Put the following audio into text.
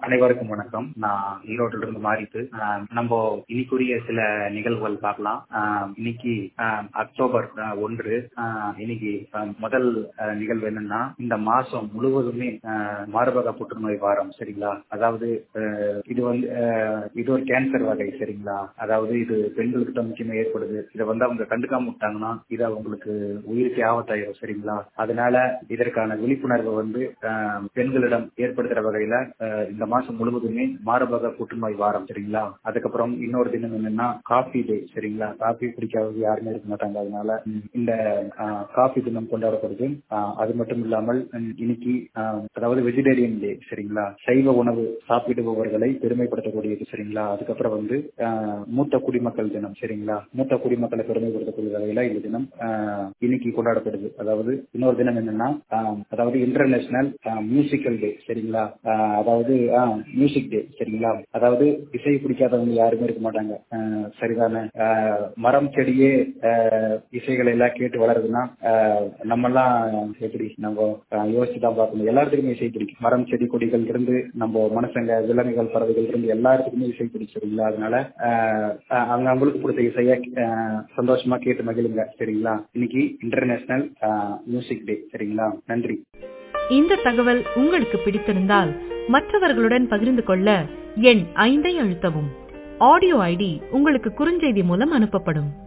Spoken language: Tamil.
அனைவருக்கும் வணக்கம் நான் ஈரோட்டில இருந்து மாறிட்டு ஆஹ் நம்ம இன்னைக்குரிய சில நிகழ்வுகள் பார்க்கலாம் ஆஹ் இன்னைக்கு ஆஹ் அக்டோபர் ஆஹ் ஒன்று ஆஹ் இன்னைக்கு ஆஹ் முதல் ஆஹ் நிகழ்வு என்னன்னா இந்த மாசம் முழுவதுமே ஆஹ் மார்பக புற்றுநோய் வாரம் சரிங்களா அதாவது ஆஹ் இது வந்து ஆஹ் இது ஒரு கேன்சர் வகை சரிங்களா அதாவது இது பெண்களுக்கு தான் முக்கியமா ஏற்படுது இதை வந்து அவங்க கண்டுக்காம விட்டாங்கன்னா இது அவங்களுக்கு உயிருக்கு ஆபத்தாயிரும் சரிங்களா அதனால இதற்கான விழிப்புணர்வை வந்து ஆஹ் பெண்களிடம் ஏற்படுத்துற வகையில ஆஹ் இந்த மாசம் முழுவதுமே மார்பக புற்றுநோய் வாரம் சரிங்களா அதுக்கப்புறம் இன்னொரு தினம் என்னன்னா காஃபி டே சரிங்களா காஃபி குடிக்காதது யாருமே இருக்க மாட்டாங்க அதனால ம், இந்த ஆஹ், காஃபி தினம் கொண்டாடப்படுது ஆஹ், அது மட்டும் இல்லாமல் ம், இன்னைக்கு ஆஹ், அதாவது வெஜிடேரியன் டே சரிங்களா சைவ உணவு சாப்பிடுபவர்களை பெருமைப்படுத்தக்கூடியது சரிங்களா அதுக்கப்புறம் வந்து ஆஹ், மூத்த குடிமக்கள் தினம் சரிங்களா மூத்த குடிமக்களை பெருமைப்படுத்தக்கூடிய வகையில இந்த தினம் ஆஹ், இன்னைக்கு கொண்டாடப்படுது அதாவது இன்னொரு தினம் என்னன்னா ஆஹ், அதாவது இன்டர்நேஷனல் மியூசிக்கல் டே சரிங்களா ஆஹ், அதாவது மியூசிக் டே சரிங்களா அதாவது இசை பிடிக்காதவங்க யாருமே இருக்க மாட்டாங்க ஆஹ், சரிதானே ஆஹ், மரம் செடியே ஆஹ், இசைகளை எல்லாம் கேட்டு வளருதுன்னா ஆஹ், நம்மெல்லாம் எப்படி நம்ம ஆஹ், யோசிச்சு தான் பார்க்கணும் எல்லாத்துக்குமே இசை பிடிக்கும் மரம் செடி கொடிகள் இருந்து நம்ம மனுஷங்க விலங்குகள் பறவைகள் இருந்து எல்லாத்துக்குமே இசை பிடிக்கும் சரிங்களா அதனால ஆஹ், ஆஹ், அவங்க அவங்களுக்கு பிடிச்ச இசைய ஆஹ், சந்தோஷமா கேட்டு மகிழுங்க சரிங்களா இன்னைக்கு இன்டர்நேஷனல் மியூசிக் டே சரிங்களா நன்றி இந்த தகவல் உங்களுக்கு பிடித்திருந்தால் மற்றவர்களுடன் பகிர்ந்து கொள்ள எண் ஐந்தை அழுத்தவும் ஆடியோ ஐடி உங்களுக்கு குறுஞ்செய்தி மூலம் அனுப்பப்படும்